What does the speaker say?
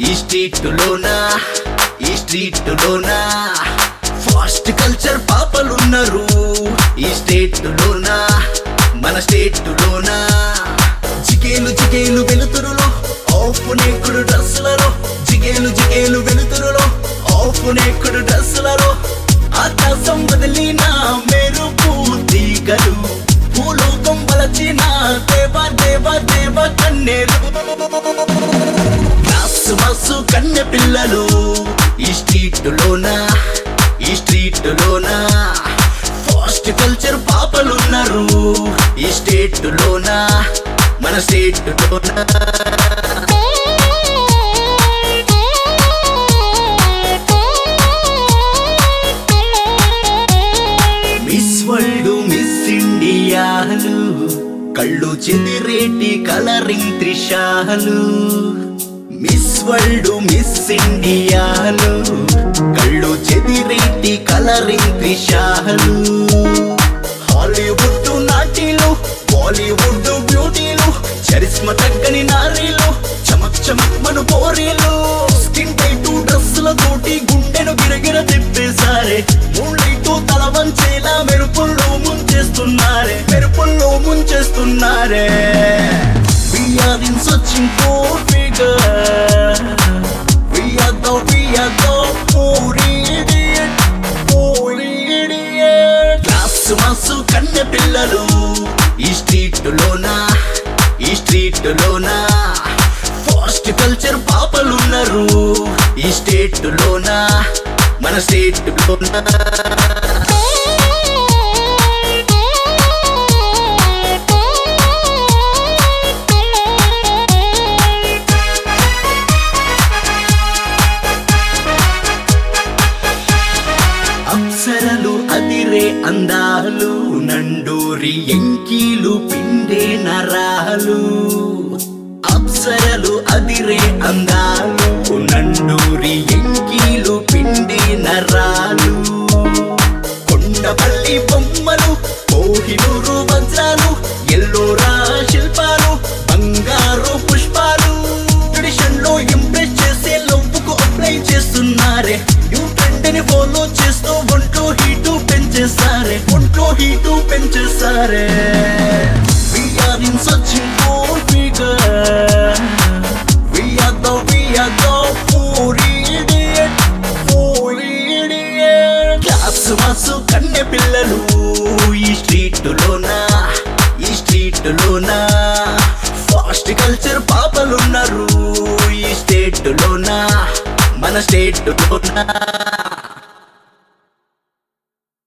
ఈ స్ట్రీట్ ఈ street fast culture పాపలున్నారు ఈ స్టేట్ మన స్టేట్ జిగేలు జిగేలు వెలుతురులో ఆఫ్ నేకుడు డ్రెస్సులలో జిగేలు జిగేలు వెలుతురులో ఆఫ్ నేకుడు డ్రెస్సులలో ఆకాశం వదిలిన మెరుపు తీగలు భూలోకం వలచిన దేవ దేవ దేవ కన్నేరు క్లాసు బస్సు కన్నె పిల్లలు ఈ స్ట్రీట్ ఈ స్ట్రీట్ ఫాస్ట్ కల్చర్ పాపలున్నారు ఈ స్టేట్ మన స్టేట్ మిస్ వరల్డ్ మిస్ ఇండియాలు కళ్ళు చెదిరేటి కలరింగ్ త్రిషాలు మిస్ వరల్డ్ మిస్ ఇండియాలు కళ్ళు చెదిరేటి కలరింగ్ త్రిషాలు హాలీవుడ్ నాటీలు బాలీవుడ్ బ్యూటీలు చరిస్మ తగ్గని నారీలు చమక్ చమక్ మను పోరీలు స్కిన్ టైట్ డ్రెస్సుల తోటి గుండెను గిరగిర తిప్పేసారే మూళ్ళైతో తల వంచేలా మెరుపుల్లో ముంచేస్తున్నారే మెరుపుల్లో ముంచేస్తున్నారే We are in searching for figure We are the, we are the poor idiot Poor idiot class mass కన్నె పిల్లలు ఈ స్ట్రీట్ ఈ స్ట్రీట్ ఫాస్ట్ కల్చర్ పాపలున్నారు ఈ స్టేట్ మన స్టేట్ అప్సరలు అదిరే అందాలు నండూరి ఎంకీలు పిండే నరాలు అప్సరలు అదిరే అందాలు నండూరి ఎంకీలు పిండే నరాలు కొండపల్లి బొమ్మలు కోహినూరు వజ్రాలు ఎల్లోరా శిల్పాలు బంగారు పుష్పాలు ట్రెడిషన్ లో ఇంప్రెస్ చేసే లవ్వుకు అప్లై చేస్తున్నారే న్యూ ట్రెండ్ ని ఫాలో చేస్తూ ఒంట్లో హీటు పెంచేసారే ఒంట్లో హీటు పెంచేసారే We are in searching for figure We are the, we are the poor idiot Poor idiot class mass కన్నె పిల్లలు ఈ స్ట్రీట్ ఈ స్ట్రీట్ ఫాస్ట్ కల్చర్ పాపలున్నారు ఈ స్టేట్ మన స్టేట్